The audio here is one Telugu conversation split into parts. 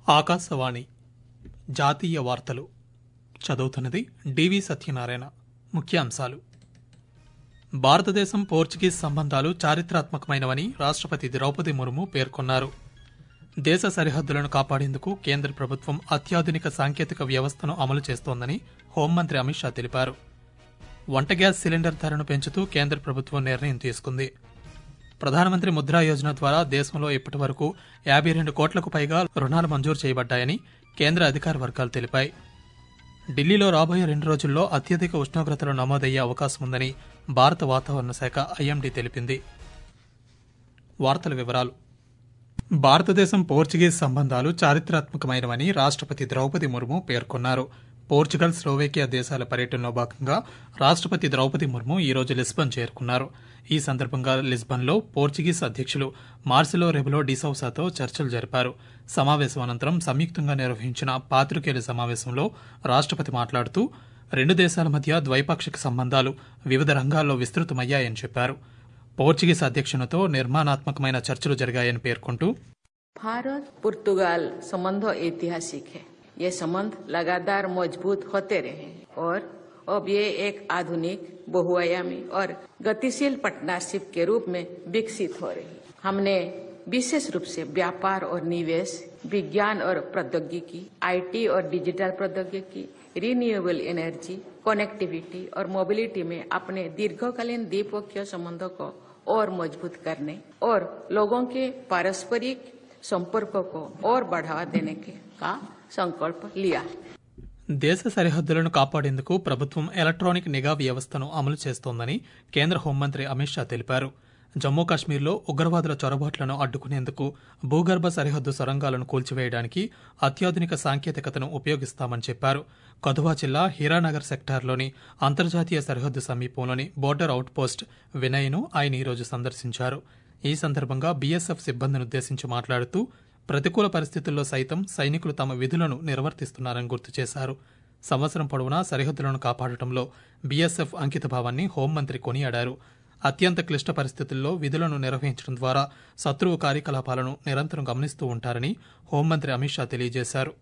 ఆకాశవాణి జాతీయ వార్తలు చదువుతున్నది డివి సత్యనారాయణ ముఖ్యాంశాలు భారతదేశం పోర్చుగీస్ సంబంధాలు చారిత్రాత్మకమైనవని రాష్ట్రపతి ద్రౌపది ముర్ము పేర్కొన్నారు దేశ సరిహద్దులను కాపాడేందుకు కేంద్ర ప్రభుత్వం అత్యాధునిక సాంకేతిక వ్యవస్థను అమలు చేస్తోందని హోంమంత్రి అమిత్ షా తెలిపారు వంట గ్యాస్ సిలిండర్ ధరను పెంచుతూ కేంద్ర ప్రభుత్వం నిర్ణయం తీసుకుంది ప్రధానమంత్రి ముద్రా యోజన ద్వారా దేశంలో ఇప్పటి వరకు యాభై రెండు కోట్లకు పైగా రుణాలు మంజూరు చేయబడ్డాయని కేంద్ర అధికార వర్గాలు తెలిపాయి ఢిల్లీలో రాబోయే రెండు రోజుల్లో అత్యధిక ఉష్ణోగ్రతలు నమోదయ్యే అవకాశం ఉందని భారత వాతావరణ శాఖ ఐఎండీ తెలిపింది వార్తల వివరాలు భారతదేశం పోర్చుగీస్ సంబంధాలు చారిత్రాత్మకమైనవని రాష్ట్రపతి ద్రౌపది ముర్ము పేర్కొన్నారు పోర్చుగల్ స్లోవేకియా దేశాల పర్యటనలో భాగంగా రాష్ట్రపతి ద్రౌపది ముర్ము ఈ రోజు లిస్బన్ చేరుకున్నారు ఈ సందర్భంగా లిస్బన్లో పోర్చుగీస్ అధ్యక్షులు మార్సిలో రెబులో డిసౌసాతో చర్చలు జరిపారు సమావేశం అనంతరం సంయుక్తంగా నిర్వహించిన పాత్రికేయుల సమావేశంలో రాష్ట్రపతి మాట్లాడుతూ రెండు దేశాల మధ్య ద్వైపాక్షిక సంబంధాలు వివిధ రంగాల్లో విస్తృతమయ్యాయని చెప్పారు పోర్చుగీస్ అధ్యక్షునితో నిర్మాణాత్మకమైన చర్చలు జరిగాయని పేర్కొంటూ भारत पुर्तगाल संबंध ऐतिहासिक है ये संबंध लगातार मजबूत होते रहे और अब ये एक आधुनिक बहुआयामी और गतिशील पार्टनरशिप के रूप में विकसित हो रही हमने विशेष रूप से व्यापार और निवेश विज्ञान और प्रौद्योगिकी आईटी और डिजिटल प्रौद्योगिकी रिन्यूएबल एनर्जी कनेक्टिविटी और मोबिलिटी में अपने दीर्घकालीन द्विपक्षीय संबंधों को और मजबूत करने और लोगों के पारस्परिक संपर्कों को और बढ़ावा देने के का संकल्प लिया దేశ సరిహద్దులను కాపాడేందుకు ప్రభుత్వం ఎలక్ట్రానిక్ నిఘా వ్యవస్థను అమలు చేస్తోందని కేంద్ర హోంమంత్రి అమిత్ షా తెలిపారు జమ్మూ కాశ్మీర్లో ఉగ్రవాదుల చొరబాట్లను అడ్డుకునేందుకు భూగర్భ సరిహద్దు సొరంగాలను కూల్చివేయడానికి అత్యాధునిక సాంకేతికతను ఉపయోగిస్తామని చెప్పారు కధువా జిల్లా హీరానగర్ సెక్టార్లోని అంతర్జాతీయ సరిహద్దు సమీపంలోని బోర్డర్ అవుట్ పోస్ట్ వినయ్ను ఆయన ఈరోజు సందర్శించారు ఈ సందర్భంగా బీఎస్ఎఫ్ సిబ్బందిని ఉద్దేశించి మాట్లాడుతూ ప్రతికూల పరిస్థితుల్లో సైతం సైనికులు తమ విధులను నిర్వర్తిస్తున్నారని గుర్తు చేశారు సంవత్సరం పొడవునా సరిహద్దులను కాపాడటంలో బీఎస్ఎఫ్ అంకితభావాన్ని హోంమంత్రి కొనియాడారు అత్యంత క్లిష్ట పరిస్థితుల్లో విధులను నిర్వహించడం ద్వారా శత్రువు కార్యకలాపాలను నిరంతరం గమనిస్తూ ఉంటారని హోంమంత్రి అమిత్ షా తెలియజేశారు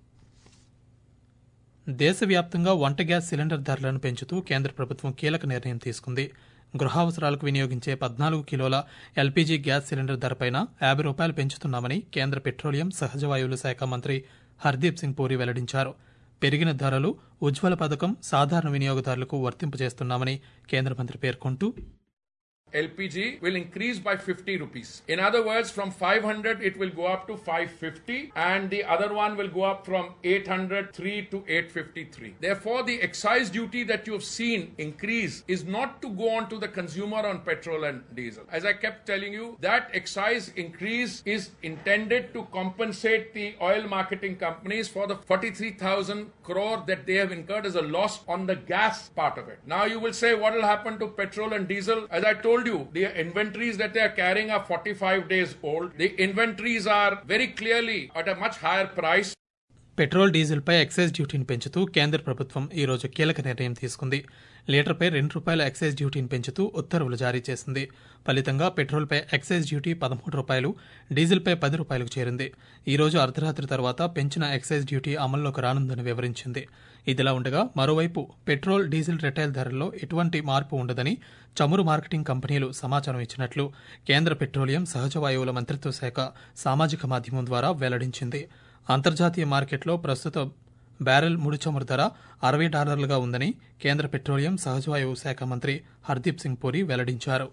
దేశవ్యాప్తంగా వంట గ్యాస్ సిలిండర్ ధరలను పెంచుతూ కేంద్ర ప్రభుత్వం కీలక నిర్ణయం తీసుకుంది గృహావసరాలకు వినియోగించే పద్నాలుగు కిలోల ఎల్పీజీ గ్యాస్ సిలిండర్ ధరపైన యాభై రూపాయలు పెంచుతున్నామని కేంద్ర పెట్రోలియం సహజ వాయువుల శాఖ మంత్రి హర్దీప్ సింగ్ పూరి వెల్లడించారు పెరిగిన ధరలు ఉజ్వల పథకం సాధారణ వినియోగదారులకు వర్తింపజేస్తున్నామని కేంద్ర మంత్రి పేర్కొంటూ LPG will increase by 50 rupees. In other words, from 500 it will go up to 550 and the other one will go up from 803 to 853. Therefore, the excise duty that you have seen increase is not to go on to the consumer on petrol and diesel. As I kept telling you, that excise increase is intended to compensate the oil marketing companies for the 43,000 crore that they have incurred as a loss on the gas part of it. Now you will say what will happen to petrol and diesel? As I told you, the inventories that they are carrying are 45 days old. The inventories are very clearly at a much higher price. Petrol డీజిల్పై ఎక్సైజ్ డ్యూటీని పెంచుతూ కేంద్ర ప్రభుత్వం ఈ రోజు కీలక నిర్ణయం తీసుకుంది లీటర్పై రెండు రూపాయల ఎక్సైజ్ డ్యూటీని పెంచుతూ ఉత్తర్వులు జారీ చేసింది ఫలితంగా పెట్రోల్పై ఎక్సైజ్ డ్యూటీ పదమూడు రూపాయలు డీజిల్పై పది రూపాయలకు చేరింది ఈ రోజు అర్ధరాత్రి తర్వాత పెంచిన ఎక్సైజ్ డ్యూటీ అమల్లోకి రానుందని వివరించింది ఇదిలా ఉండగా మరోవైపు పెట్రోల్ డీజిల్ రిటైల్ ధరల్లో ఎటువంటి మార్పు ఉండదని చమురు మార్కెటింగ్ కంపెనీలు సమాచారం ఇచ్చినట్లు కేంద్ర పెట్రోలియం సహజ వాయువుల మంత్రిత్వ శాఖ సామాజిక మాధ్యమం ద్వారా వెల్లడించింది అంతర్జాతీయ మార్కెట్లో ప్రస్తుత బ్యారెల్ ముడి చమురు ధర అరవై డాలర్లుగా ఉందని కేంద్ర పెట్రోలియం సహజవాయువు శాఖ మంత్రి హర్దీప్ సింగ్ పూరి వెల్లడించారు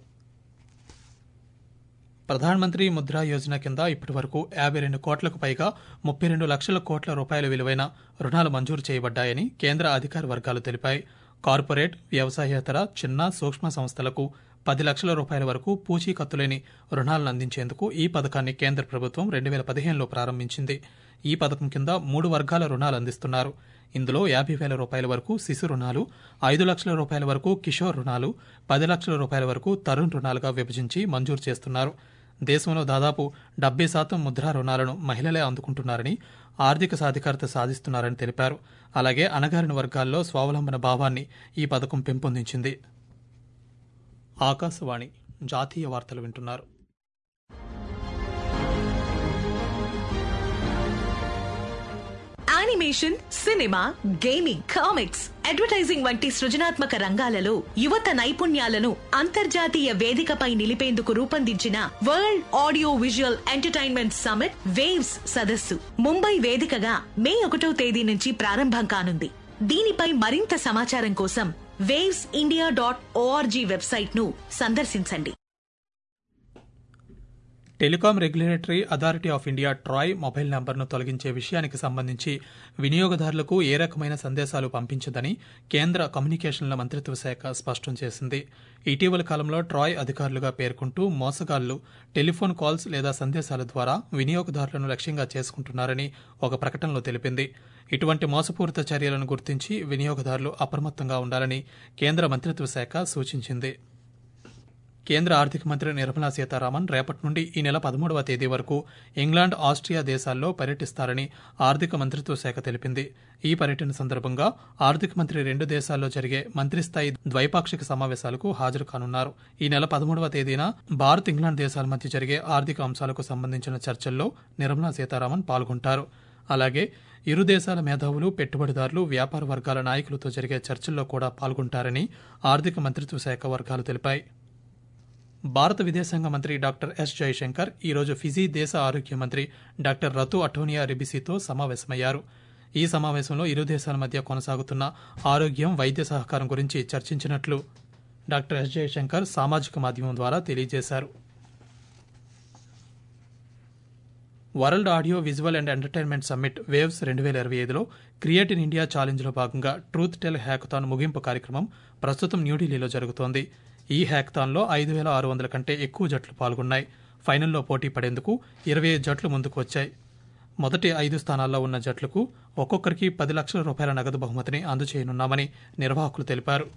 ప్రధానమంత్రి ముద్రా యోజన కింద ఇప్పటి వరకు యాభై రెండు కోట్లకు పైగా ముప్పై రెండు లక్షల కోట్ల రూపాయల విలువైన రుణాలు మంజూరు చేయబడ్డాయని కేంద్ర అధికార వర్గాలు తెలిపాయి కార్పొరేట్ వ్యవసాయేతర చిన్న సూక్ష్మ సంస్థలకు పది లక్షల రూపాయల వరకు పూచీకత్తులేని రుణాలను అందించేందుకు ఈ పథకాన్ని కేంద్ర ప్రభుత్వం రెండు వేల పదిహేనులో ప్రారంభించింది ఈ పథకం కింద మూడు వర్గాల రుణాలు అందిస్తున్నారు ఇందులో యాభై వేల రూపాయల వరకు శిశు రుణాలు ఐదు లక్షల రూపాయల వరకు కిషోర్ రుణాలు పది లక్షల రూపాయల వరకు తరుణ్ రుణాలుగా విభజించి మంజూరు చేస్తున్నారు దేశంలో దాదాపు డెబ్బై శాతం ముద్రా రుణాలను మహిళలే అందుకుంటున్నారని ఆర్థిక సాధికారత సాధిస్తున్నారని తెలిపారు అలాగే అణగారిన వర్గాల్లో స్వావలంబన భావాన్ని ఈ పథకం పెంపొందించింది ఆకాశవాణి జాతీయ వార్తలు వింటున్నారు animation cinema gaming comics advertising వంటి సృజనాత్మక రంగాలలో యువత నైపుణ్యాలను అంతర్జాతీయ వేదికపై నిలిపేందుకు రూపొందించిన world audio visual entertainment summit వేవ్స్ సదస్సు ముంబై వేదికగా మే ఒకటో తేదీ నుంచి ప్రారంభం కానుంది దీనిపై మరింత సమాచారం కోసం వేవ్స్ ఇండియా డాట్ ఓఆర్జీ వెబ్సైట్ ను సందర్శించండి telecom regulatory authority of India TRAI mobile నంబర్ను తొలగించే విషయానికి సంబంధించి వినియోగదారులకు ఏ రకమైన సందేశాలు పంపించదని కేంద్ర కమ్యూనికేషన్ల మంత్రిత్వ శాఖ స్పష్టం చేసింది ఇటీవల కాలంలో ట్రాయ్ అధికారులుగా పేర్కొంటూ మోసగాళ్లు టెలిఫోన్ కాల్స్ లేదా సందేశాల ద్వారా వినియోగదారులను లక్ష్యంగా చేసుకుంటున్నారని ఒక ప్రకటనలో తెలిపింది ఇటువంటి మోసపూరిత చర్యలను గుర్తించి వినియోగదారులు అప్రమత్తంగా ఉండాలని కేంద్ర మంత్రిత్వ శాఖ సూచించింది కేంద్ర ఆర్థిక మంత్రి నిర్మలా సీతారామన్ రేపటి నుండి ఈ నెల పదమూడవ తేదీ వరకు ఇంగ్లాండ్ ఆస్ట్రియా దేశాల్లో పర్యటిస్తారని ఆర్థిక మంత్రిత్వ శాఖ తెలిపింది ఈ పర్యటన సందర్భంగా ఆర్థిక మంత్రి రెండు దేశాల్లో జరిగే మంత్రిస్థాయి ద్వైపాక్షిక సమావేశాలకు హాజరు కానున్నారు ఈ నెల పదమూడవ తేదీన భారత్ ఇంగ్లాండ్ దేశాల మధ్య జరిగే ఆర్థిక అంశాలకు సంబంధించిన చర్చల్లో నిర్మలా సీతారామన్ పాల్గొంటారు అలాగే ఇరు దేశాల మేధావులు పెట్టుబడిదారులు వ్యాపార వర్గాల నాయకులతో జరిగే చర్చల్లో కూడా పాల్గొంటారని ఆర్థిక మంత్రిత్వ శాఖ వర్గాలు తెలిపాయి భారత విదేశాంగ మంత్రి డాక్టర్ ఎస్ జయశంకర్ ఈరోజు ఫిజీ దేశ ఆరోగ్య మంత్రి డాక్టర్ రతు అటోనియా రిబిసితో సమావేశమయ్యారు ఈ సమావేశంలో ఇరు దేశాల మధ్య కొనసాగుతున్న ఆరోగ్యం వైద్య సహకారం గురించి చర్చించినట్లు డాక్టర్ ఎస్ జయశంకర్ సామాజిక మాధ్యమం ద్వారా తెలియజేశారు world audio visual and entertainment summit వేవ్స్ రెండు వేల ఇరవై ఐదులో క్రియేట్ ఇన్ ఇండియా ఛాలెంజ్లో భాగంగా ట్రూత్ టెల్ హ్యాకథాన్ ముగింపు కార్యక్రమం ప్రస్తుతం న్యూఢిల్లీలో జరుగుతోంది ఈ హ్యాకథాన్లో ఐదు వేల ఆరు వందల కంటే ఎక్కువ జట్లు పాల్గొన్నాయి ఫైనల్లో పోటీ పడేందుకు ఇరవై ఐదు జట్లు ముందుకు వచ్చాయి మొదటి ఐదు స్థానాల్లో ఉన్న జట్లకు ఒక్కొక్కరికి పది లక్షల రూపాయల నగదు బహుమతిని అందజేయనున్నామని నిర్వాహకులు తెలిపారు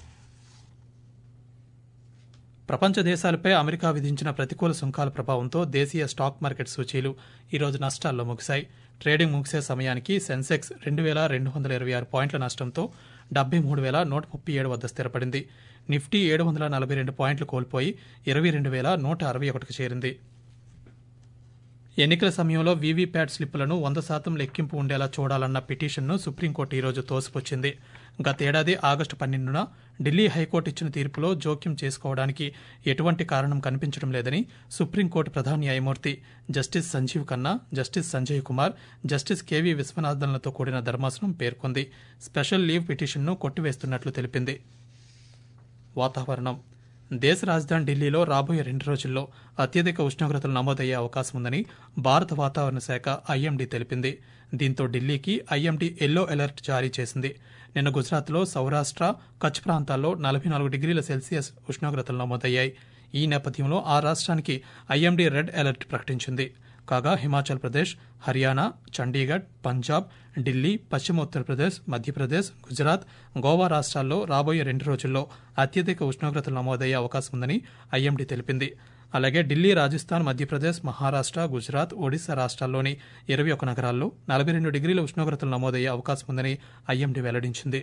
ప్రపంచ దేశాలపై అమెరికా విధించిన ప్రతికూల సుంకాల ప్రభావంతో దేశీయ స్టాక్ మార్కెట్ సూచీలు ఈరోజు నష్టాల్లో ముగిశాయి ట్రేడింగ్ ముగిసే సమయానికి సెన్సెక్స్ రెండు వేల రెండు వందల ఇరవై ఆరు పాయింట్ల నష్టంతో డెబ్బై మూడు వేల నూట ముప్పై ఏడు వద్ద స్థిరపడింది నిఫ్టీ ఏడు వందల నలభై రెండు పాయింట్లు కోల్పోయి ఇరవై రెండు వేల నూట అరవై ఒకటికి చేరింది ఎన్నికల సమయంలో వీవీప్యాట్ స్లిప్పులను వంద శాతం లెక్కింపు ఉండేలా చూడాలన్న పిటిషన్ను సుప్రీంకోర్టు ఈరోజు తోసిపుచ్చింది గతేడాది ఆగస్టు పన్నెండున ఢిల్లీ హైకోర్టు ఇచ్చిన తీర్పులో జోక్యం చేసుకోవడానికి ఎటువంటి కారణం కనిపించడం లేదని సుప్రీంకోర్టు ప్రధాన న్యాయమూర్తి justice Sanjiv Khanna justice Sanjay Kumar justice K విశ్వనాథన్లతో కూడిన ధర్మాసనం పేర్కొంది స్పెషల్ లీవ్ పిటిషన్ను కొట్టివేస్తున్నట్లు తెలిపింది వాతావరణం దేశ రాజధాని ఢిల్లీలో రాబోయే రెండు రోజుల్లో అత్యధిక ఉష్ణోగ్రతలు నమోదయ్యే అవకాశం ఉందని భారత వాతావరణ శాఖ ఐఎండీ తెలిపింది దీంతో ఢిల్లీకి ఐఎండీ ఎల్లో అలర్ట్ జారీ చేసింది నిన్న గుజరాత్లో సౌరాష్ట్ర కచ్ ప్రాంతాల్లో నలభై నాలుగు డిగ్రీల సెల్సియస్ ఉష్ణోగ్రతలు నమోదయ్యాయి ఈ నేపథ్యంలో ఆ రాష్ట్రానికి ఐఎండీ రెడ్ అలర్ట్ ప్రకటించింది కాగా హిమాచల్ ప్రదేశ్ హర్యానా చండీగఢ్ పంజాబ్ ఢిల్లీ పశ్చిమ ఉత్తరప్రదేశ్ మధ్యప్రదేశ్ గుజరాత్ గోవా రాష్ట్రాల్లో రాబోయే రెండు రోజుల్లో అత్యధిక ఉష్ణోగ్రతలు నమోదయ్యే అవకాశం ఉందని ఐఎండీ తెలిపింది అలాగే ఢిల్లీ రాజస్థాన్ మధ్యప్రదేశ్ మహారాష్ట్ర గుజరాత్ ఒడిశా రాష్ట్రాల్లోని ఇరవై ఒక నగరాల్లో నలభై రెండు డిగ్రీల ఉష్ణోగ్రతలు నమోదయ్యే అవకాశం ఉందని ఐఎండీ వెల్లడించింది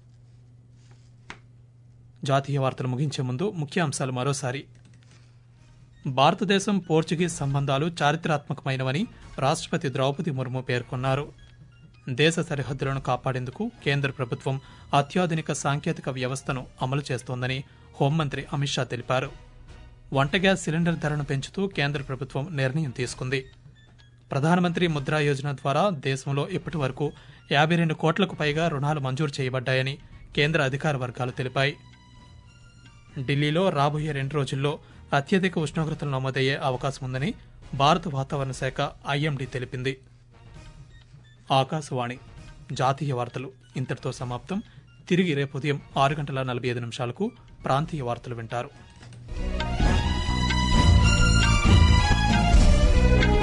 జాతీయ వార్తలు ముగించే ముందు ముఖ్య అంశాలు మరోసారి భారతదేశం పోర్చుగీస్ సంబంధాలు చారిత్రాత్మకమైనవని రాష్ట్రపతి ద్రౌపది ముర్ము పేర్కొన్నారు దేశ సరిహద్దులను కాపాడేందుకు కేంద్ర ప్రభుత్వం అత్యాధునిక సాంకేతిక వ్యవస్థను అమలు చేస్తోందని హోంమంత్రి అమిత్ షా తెలిపారు వంట గ్యాస్ సిలిండర్ ధరను పెంచుతూ కేంద్ర ప్రభుత్వం నిర్ణయం తీసుకుంది ప్రధానమంత్రి ముద్రా యోజన ద్వారా దేశంలో ఇప్పటి వరకు యాభై రెండు కోట్లకు పైగా రుణాలు మంజూరు చేయబడ్డాయని కేంద్ర అధికార వర్గాలు తెలిపాయి ఢిల్లీలో రాబోయే రెండు రోజుల్లో అత్యధిక ఉష్ణోగ్రతలు నమోదయ్యే అవకాశం ఉందని భారత వాతావరణ శాఖ ఐఎండీ తెలిపింది ఆకాశవాణి జాతీయ వార్తలు ఇంతటితో సమాప్తం తిరిగి రేపు ఉదయం ఆరు గంటల నలభై ఐదు నిమిషాలకు ప్రాంతీయ వార్తలు వింటారు